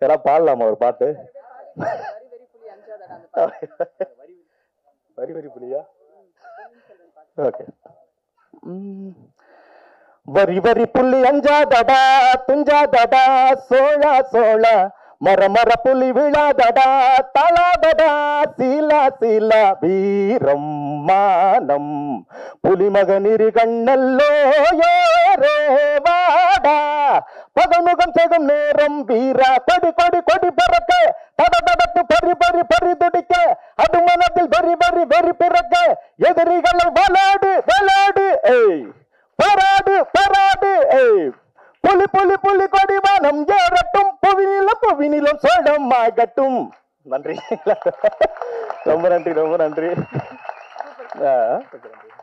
யாராவது பாடலாமா ஒரு பாட்டு வரி வரி புலியா ஓகே வரி வரி புள்ளி அஞ்சாதடா துஞ்சாதடா சோழா சோழா மர மர புலி விழாதடா தலாதடா சீலா சீலா வீரம் மானம் புலிமகனிரு கண்ணல்லோ ஏரே வாடா பகமுகம் செகும் நேரம் வீரா கொடி கொடி கொடி பறக்க தட தடத்து பறி பறி பறி துடிக்க அது மனத்தில் வரி வரி வெறி பிறக்க எதிரிகளை விளாடு விளாடு ஏய் பராடு பராடு ஏய் புலி புலி புலி கொடி வானம் ஏறட்டும் புவிநிலம் புவிநிலம் சோழம் ஆகட்டும் நன்றி ரொம்ப நன்றி ரொம்ப நன்றி ஆ, நன்றி